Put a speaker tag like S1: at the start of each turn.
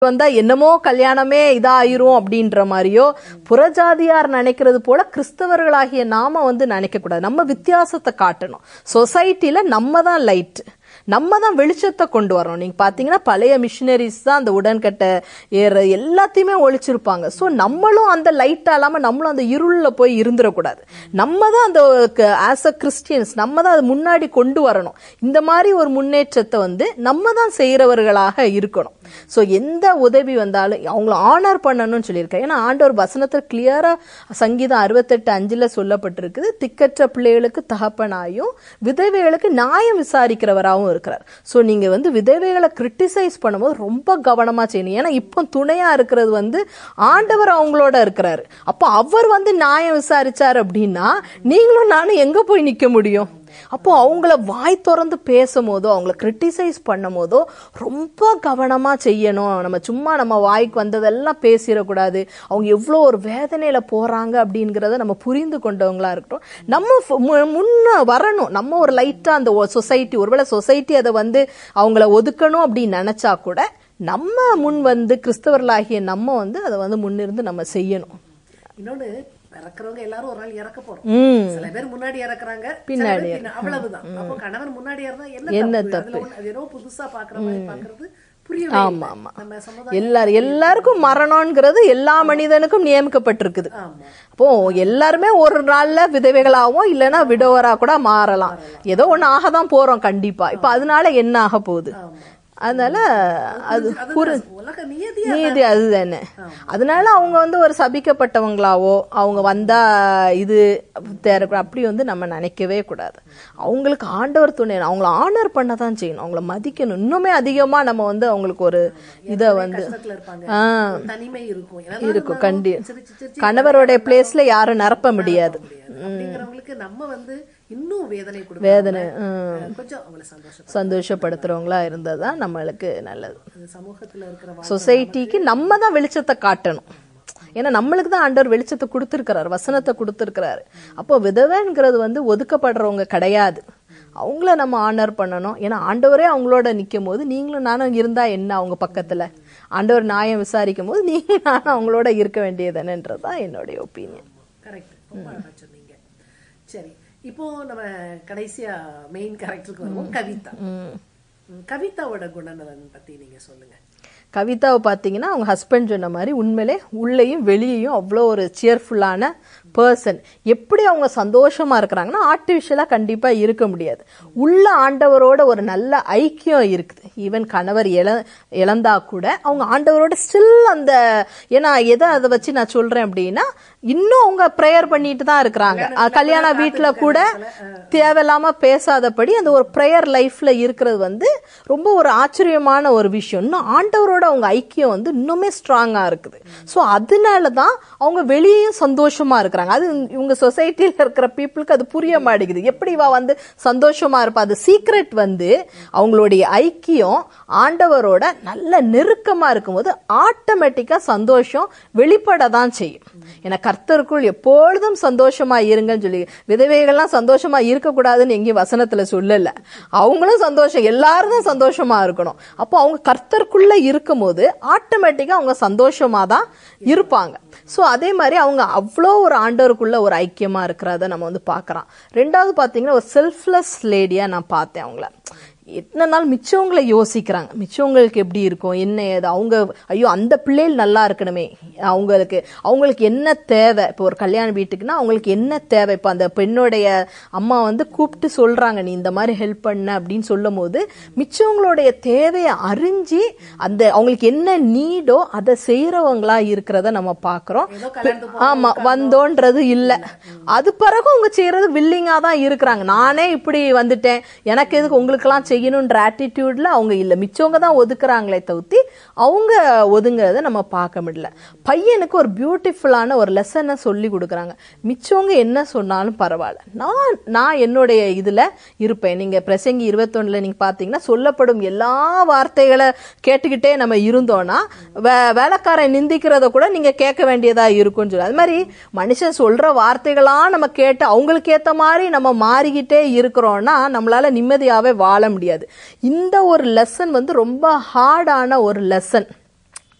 S1: வந்தா என்னமோ கல்யாணமே இதாயிரும் அப்படின்ற மாதிரியோ புறஜாதியார் நினைக்கிறது போல கிறிஸ்தவர்களாகிய நாம வந்து நினைக்க கூடாது நம்ம வித்தியாசத்தை காட்டணும் சொசைட்டில நம்ம தான் லைட் நம்ம தான் வெளிச்சத்தை கொண்டு வரணும் நீங்க பாத்தீங்கன்னா பழைய மிஷினரிஸ் தான் அந்த உடன்கட்டை ஏற எல்லாத்தையுமே ஒழிச்சிருப்பாங்க ஸோ நம்மளும் அந்த லைட்டா இல்லாம நம்மளும் அந்த இருள்ல போய் இருந்துடக்கூடாது நம்ம தான் அந்த ஆஸ் அ கிறிஸ்டியன்ஸ் நம்ம தான் அது முன்னாடி கொண்டு வரணும் இந்த மாதிரி ஒரு முன்னேற்றத்தை வந்து நம்ம தான் செய்யறவர்களாக இருக்கணும் ஸோ எந்த உதவி வந்தாலும் அவங்கள ஆனர் பண்ணணும்னு சொல்லியிருக்கேன் ஏன்னா ஆண்டவர் வசனத்தில் கிளியரா சங்கீதம் அறுபத்தெட்டு அஞ்சுல சொல்லப்பட்டிருக்குது திக்கற்ற பிள்ளைகளுக்கு தகப்பனாயும் விதவைகளுக்கு நியாயம் விசாரிக்கிறவராகவும் இருக்கிறார் ஸோ நீங்க வந்து விதவைகளை கிரிட்டிசைஸ் பண்ணும்போது ரொம்ப கவனமா செய்யணும் ஏன்னா இப்போ துணையா இருக்கிறது வந்து ஆண்டவர் அவங்களோட இருக்கிறாரு அப்போ அவர் வந்து நியாயம் விசாரிச்சார் அப்படின்னா நீங்களும் நானும் எங்க போய் நிக்க முடியும் அப்போ அவங்கள வாய் திறந்து பேசும் போதோ அவங்கள கிரிட்டிசைஸ் பண்ணும் போதோ ரொம்ப கவனமா செய்யணும் நம்ம சும்மா நம்ம வாய்க்கு வந்ததெல்லாம் பேசிடக்கூடாது அவங்க எவ்வளோ ஒரு வேதனையில போறாங்க அப்படிங்கிறத நம்ம புரிந்து கொண்டவங்களா இருக்கட்டும் நம்ம ஃப- மு- முன்ன வரணும் நம்ம ஒரு லைட்டா அந்த சொசைட்டி ஒருவேளை சொசைட்டி அதை வந்து அவங்கள ஒதுக்கணும் அப்படின்னு நினைச்சா கூட நம்ம முன் வந்து கிறிஸ்தவர்களாகிய நம்ம வந்து அதை வந்து முன்னிருந்து நம்ம செய்யணும்
S2: இன்னொன்னு இறக்குறவங்க எல்லாரும் ஒரு நாள் இறக்க போறோம்
S1: ம்
S2: சில பேர் முன்னாடி இறக்குறாங்க சில
S1: பின்னாடி
S2: பேர் பின்ன- அவ்வளவுதான் அப்போ கணவன் முன்னாடி இருந்தா என்ன
S1: என்ன
S2: தப்பு அதுல ஒண்ணு- அது ஏதோ புதுசா பாக்குற மாதிரி பாக்குறது புரியவே
S1: ஆமா
S2: இல்லை.
S1: ஆமா
S2: நம்ம சமுதாயம்
S1: எல்லாரும் எல்லாருக்கும் மரணம்ங்கிறது எல்லா மனிதனுக்கும் நியமிக்கப்பட்டிருக்குது
S2: ஆமா
S1: அப்போ எல்லாருமே ஒரு நாள்ல விதவைகளாகவும் இல்லைன்னா விடோவரா கூட மாறலாம் ஏதோ ஒண்ணு ஆக தான் போறோம் கண்டிப்பா இப்ப அதனால என்ன ஆக போகுது அதனால அது
S2: அது உலக நியதி
S1: நீதி அதுதானே அதனால அவங்க வந்து ஒரு சபிக்கப்பட்டவங்களாவோ அவங்க வந்தா இது தேர அப்படி வந்து நம்ம நினைக்கவே கூடாது அவங்களுக்கு ஆண்டவர் துணை அவங்கள ஆனர் பண்ண தான் செய்யணும் அவங்கள மதிக்கணும் இன்னுமே அதிகமா நம்ம வந்து அவங்களுக்கு ஒரு இதை வந்து
S2: கஷ்டத்துல இருப்பாங்க
S1: ஆ
S2: ஒரு தனிமை இருக்கும் என்னதான்
S1: இருக்கும்
S2: இருந்தாலும்
S1: கண்டி
S2: சிரிச்சு சிரிச்சு
S1: கணவருடைய பிளேஸ்ல யாரும் நிரப்ப முடியாது
S2: அப்படிங்கிறவங்களுக்கு நம்ம வந்து இன்னும் வேதனை கொடுக்க
S1: வேதனை
S2: கொஞ்சம் அவங்களை சந்தோஷம்
S1: சந்தோஷப்படுத்துறவங்களா இருந்ததா நம்மளுக்கு நல்லது
S2: அந்த சமூகத்துல இருக்கிற வா-
S1: சொசைட்டிக்கு நம்ம தான் வெளிச்சத்தை காட்டணும் ஏன்னா நம்மளுக்கு தான் ஆண்டவர் வெளிச்சத்தை கொடுத்துருக்கிறார் வசனத்தை கொடுத்துருக்கிறாரு அப்போ விதவைங்கிறது வந்து ஒதுக்கப்படுறவங்க கிடையாது அவங்கள நம்ம ஆனர் பண்ணணும் ஏன்னா ஆண்டவரே அவங்களோட நிற்கும் போது நீங்களும் நானும் இருந்தா என்ன அவங்க பக்கத்துல ஆண்டவர் நியாயம் விசாரிக்கும் போது நீங்களும் நானும் அவங்களோட இருக்க வேண்டியதுன்றது தான் என்னுடைய ஒப்பீனியன்
S2: கரெக்ட் ரொம்ப அழகா சொன்னீங்க சரி இப்போ நம்ம கடைசியா மெயின் கேரக்டருக்கு வருவோம் கவிதா ம், கவிதாவோட குணநலன் பத்தி நீங்க சொல்லுங்க
S1: கவிதாவை பார்த்தீங்கன்னா அவங்க ஹஸ்பண்ட் சொன்ன மாதிரி உண்மையிலே உள்ளேயும் வெளியேயும் அவ்வளோ ஒரு சியர்ஃபுல்லான பர்சன் எப்படி அவங்க சந்தோஷமா இருக்கிறாங்கன்னா ஆர்டிஃபிஷியலாக கண்டிப்பாக இருக்க முடியாது உள்ள ஆண்டவரோட ஒரு நல்ல ஐக்கியம் இருக்குது ஈவன் கணவர் இழ இழந்தா கூட அவங்க ஆண்டவரோட ஸ்டில் அந்த ஏன்னா எதை அதை வச்சு நான் சொல்றேன் அப்படின்னா இன்னும் அவங்க ப்ரேயர் பண்ணிட்டு தான் இருக்கிறாங்க அஹ் கல்யாண வீட்டுல கூட தேவையில்லாம பேசாதபடி அந்த ஒரு ப்ரேயர் லைஃப்ல இருக்கிறது வந்து ரொம்ப ஒரு ஆச்சரியமான ஒரு விஷயம் இன்னும் ஆண்டவரோட அவங்க ஐக்கியம் வந்து இன்னுமே ஸ்ட்ராங்கா இருக்குது ஸோ அதனால தான் அவங்க வெளியேயும் சந்தோஷமா இருக்கிறாங்க அது இவங்க சொசைட்டில இருக்கிற பீப்புளுக்கு அது புரிய மாட்டேங்குது எப்படி இவ வந்து சந்தோஷமா இருப்பா அது சீக்ரெட் வந்து அவங்களுடைய ஐக்கியம் ஆண்டவரோட நல்ல நெருக்கமா இருக்கும்போது ஆட்டோமேட்டிக்கா சந்தோஷம் வெளிப்பட தான் செய்யும் ஏன்னா கர்த்தருக்குள் எப்பொழுதும் சந்தோஷமா இருங்கன்னு சொல்லி விதவைகள்லாம் சந்தோஷமா இருக்கக்கூடாதுன்னு எங்கேயும் வசனத்துல சொல்லல அவங்களும் சந்தோஷம் எல்லாரும் தான் சந்தோஷமா இருக்கணும் அப்போ அவங்க கர்த்தருக்குள்ள இருக்கும்போது ஆட்டோமேட்டிக்கா அவங்க சந்தோஷமா தான் இருப்பாங்க ஸோ அதே மாதிரி அவங்க அவ்வளோ ஒரு ஆண்டவருக்குள்ள ஒரு ஐக்கியமா இருக்கிறத நம்ம வந்து பார்க்கறோம் ரெண்டாவது பார்த்தீங்கன்னா ஒரு செல்ஃப்லெஸ் லேடியா நான் பார்த்தேன் அவங்கள எத்தனை நாள் மிச்சவங்களை யோசிக்கிறாங்க மிச்சவங்களுக்கு எப்படி இருக்கும் என்ன ஏது அவங்க ஐயோ அந்த பிள்ளைகள் நல்லா இருக்கணுமே அவங்களுக்கு அவங்களுக்கு என்ன தேவை இப்போ ஒரு கல்யாண வீட்டுக்குன்னா அவங்களுக்கு என்ன தேவை இப்போ அந்த பெண்ணுடைய அம்மா வந்து கூப்பிட்டு சொல்றாங்க நீ இந்த மாதிரி ஹெல்ப் பண்ண அப்படின்னு சொல்லும் போது மிச்சவங்களுடைய தேவையை அறிஞ்சு அந்த அவங்களுக்கு என்ன நீடோ அதை செய்யறவங்களா இருக்கிறத நம்ம பார்க்கிறோம்
S2: ஏதோ கல்யாணத்துக்கு
S1: ஆமா வந்தோன்றது இல்ல அது பிறகு அவங்க செய்யறது வில்லிங்கா தான் இருக்கிறாங்க நானே இப்படி வந்துட்டேன் எனக்கு எதுக்கு உங்களுக்கெல்லாம் செய்யணுன்ற ஆட்டிடியூட்ல அவங்க இல்ல மிச்சவங்க தான் ஒதுக்குறாங்களே தவிர்த்து அவங்க ஒதுங்குறத நம்ம பார்க்க முடியல பையனுக்கு ஒரு பியூட்டிஃபுல்லான ஒரு லெசனை சொல்லி கொடுக்குறாங்க மிச்சவங்க என்ன சொன்னாலும் பரவாயில்ல நான் நான் என்னுடைய இதுல இருப்பேன் நீங்க பிரசங்கி இருபத்தொன்னுல நீங்க பாத்தீங்கன்னா சொல்லப்படும் எல்லா வார்த்தைகளை கேட்டுக்கிட்டே நம்ம இருந்தோம்னா வே- வேலைக்காரன் நிந்திக்கிறத கூட நீங்க கேட்க வேண்டியதா இருக்கும்னு சொல்லி அது மாதிரி மனுஷன் சொல்ற வார்த்தைகளா நம்ம கேட்டு அவங்களுக்கு ஏத்த மாதிரி நம்ம மாறிக்கிட்டே இருக்கிறோம்னா நம்மளால நிம்மதியாவே வாழ முடியாது இந்த ஒரு லெசன் வந்து ரொம்ப ஹார்டான ஒரு லெசன்